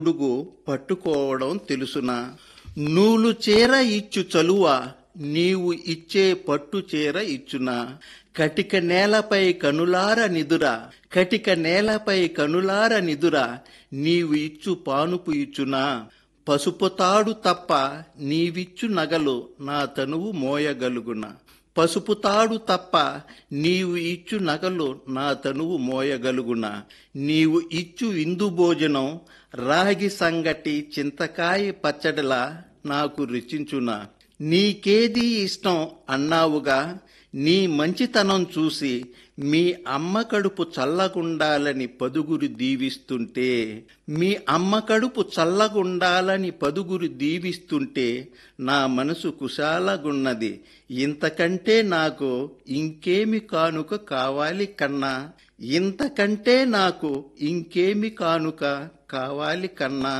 గొడుగు పట్టుకోవడం తెలుసునా నూలు చీర ఇచ్చు చలువ నీవు ఇచ్చే పట్టు చీర ఇచ్చునా కటిక నేలపై కనులార నిదుర కటిక నేలపై కనులార నిదుర నీవు ఇచ్చు పానుపు ఇచ్చునా పసుపు తాడు తప్ప నీవిచ్చు నగలు నా తనువు మోయగలుగున పసుపు తాడు తప్ప నీవు ఇచ్చు నగలు నా తనువు మోయగలుగున నీవు ఇచ్చు ఇందు భోజనం రాగి సంగటి చింతకాయ పచ్చడిలా నాకు రుచించునా నీకేది ఇష్టం అన్నావుగా నీ మంచితనం చూసి మీ అమ్మ కడుపు చల్లగుండాలని పదుగురు దీవిస్తుంటే మీ అమ్మ కడుపు చల్లగుండాలని పదుగురు దీవిస్తుంటే నా మనసు కుశాలగున్నది ఇంతకంటే నాకు ఇంకేమి కానుక కావాలి కన్నా ఇంతకంటే నాకు ఇంకేమి కానుక కావాలి కన్నా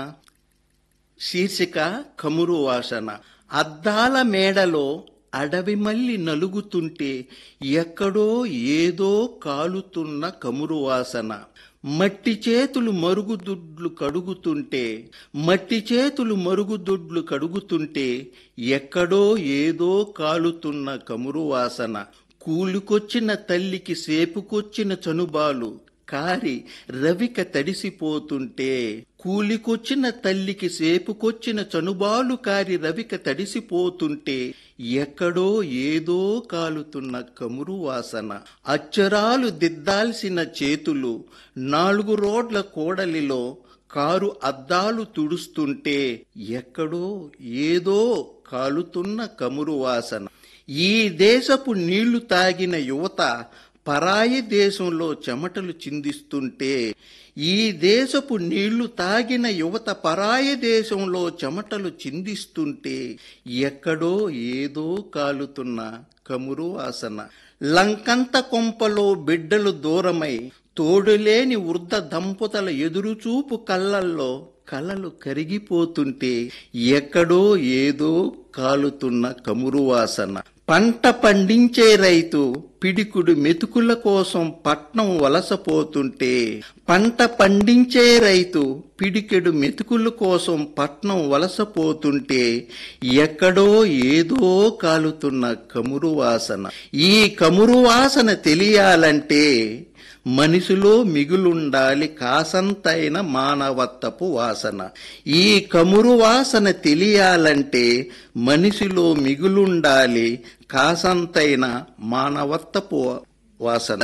శీర్షిక కమురు వాసన అద్దాల మేడలో అడవి మల్లి నలుగుతుంటే ఎక్కడో ఏదో కాలుతున్న కమురు వాసన మట్టి చేతులు మరుగుదుడ్లు కడుగుతుంటే మట్టి చేతులు మరుగుదుడ్లు కడుగుతుంటే ఎక్కడో ఏదో కాలుతున్న కమురు వాసన కూలికొచ్చిన తల్లికి సేపుకొచ్చిన చనుబాలు కారి రవిక తడిసిపోతుంటే కూలికొచ్చిన తల్లికి సేపుకొచ్చిన చనుబాలు కారి రవిక తడిసిపోతుంటే ఎక్కడో ఏదో కాలుతున్న కమురు వాసన అచ్చరాలు దిద్దాల్సిన చేతులు నాలుగు రోడ్ల కోడలిలో కారు అద్దాలు తుడుస్తుంటే ఎక్కడో ఏదో కాలుతున్న కమురు వాసన ఈ దేశపు నీళ్లు తాగిన యువత పరాయి దేశంలో చెమటలు చిందిస్తుంటే ఈ దేశపు నీళ్లు తాగిన యువత పరాయి దేశంలో చెమటలు చిందిస్తుంటే ఎక్కడో ఏదో కాలుతున్న కమురు వాసన లంకంత కొంపలో బిడ్డలు దూరమై తోడులేని వృద్ధ దంపతుల ఎదురుచూపు కళ్ళల్లో కలలు కరిగిపోతుంటే ఎక్కడో ఏదో కాలుతున్న కమురు వాసన పంట పండించే రైతు పిడికుడు మెతుకుల కోసం పట్నం వలసపోతుంటే పంట పండించే రైతు పిడికెడు మెతుకుల కోసం పట్నం వలసపోతుంటే ఎక్కడో ఏదో కాలుతున్న కమురు వాసన ఈ కమురు వాసన తెలియాలంటే మనిషిలో మిగులుండాలి కాసంతైన మానవత్వపు వాసన ఈ కమురు వాసన తెలియాలంటే మనిషిలో మిగులుండాలి కాసంతైన మానవత్వపు వాసన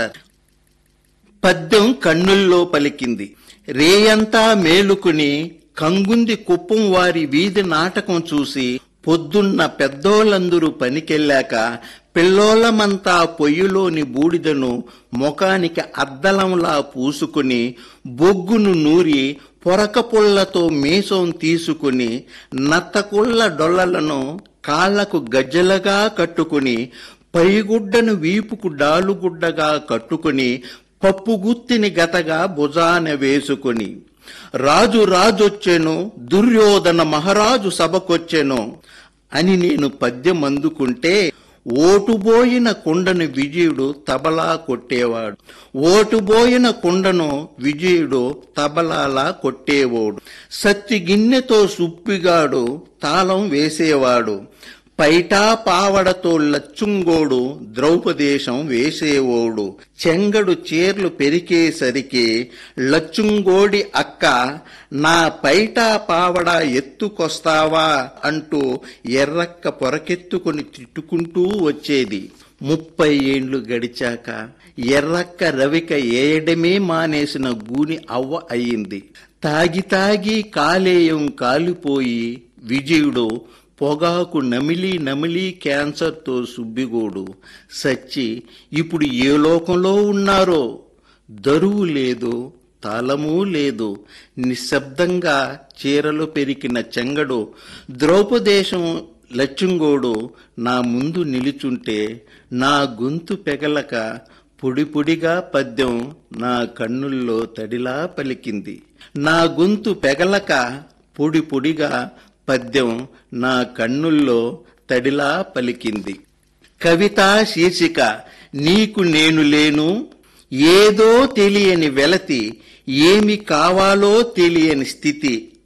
పద్యం కన్నుల్లో పలికింది రేయంతా మేలుకుని కంగుంది కుప్పం వారి వీధి నాటకం చూసి పొద్దున్న పెద్దోళ్ళందరూ పనికెళ్ళాక పిల్లోలమంతా పొయ్యిలోని బూడిదను ముఖానికి అద్దలంలా పూసుకుని బొగ్గును నూరి పొరక పుల్లతో మీసం తీసుకుని నత్తకుళ్ళ డొల్లలను కాళ్లకు గజ్జలగా కట్టుకుని పైగుడ్డను వీపుకు డాలుగుడ్డగా కట్టుకుని పప్పుగుత్తిని గతగా భుజాన వేసుకుని రాజు రాజొచ్చెను దుర్యోధన మహారాజు సభకొచ్చెను అని నేను పద్యం అందుకుంటే ఓటుబోయిన కుండను విజయుడు తబలా కొట్టేవాడు ఓటుబోయిన కుండను విజయుడు తబలాలా కొట్టేవాడు సత్తి గిన్నెతో సుప్పిగాడు తాళం వేసేవాడు పైటా పావడతో లచ్చుంగోడు ద్రౌపదేశం వేసేవోడు చెంగడు చీర్లు పెరికేసరికి లచ్చుంగోడి అక్క నా పైటా పావడ ఎత్తుకొస్తావా అంటూ ఎర్రక్క పొరకెత్తుకుని తిట్టుకుంటూ వచ్చేది ముప్పై ఏండ్లు గడిచాక ఎర్రక్క రవిక ఏయడమే మానేసిన గూని అవ్వ అయింది తాగి తాగి కాలేయం కాలిపోయి విజయుడు పొగాకు నమిలి నమిలి క్యాన్సర్తో సుబ్బిగోడు సచ్చి ఇప్పుడు ఏ లోకంలో ఉన్నారో దరువు లేదు తాళము లేదు నిశ్శబ్దంగా చీరలు పెరికిన చెంగడు ద్రౌపదేశం లచ్చుంగోడు నా ముందు నిలుచుంటే నా గొంతు పెగలక పొడి పొడిగా పద్యం నా కన్నుల్లో తడిలా పలికింది నా గొంతు పెగలక పొడి పొడిగా పద్యం నా కన్నుల్లో తడిలా పలికింది కవిత శీర్షిక నీకు నేను లేను ఏదో తెలియని వెలతి ఏమి కావాలో తెలియని స్థితి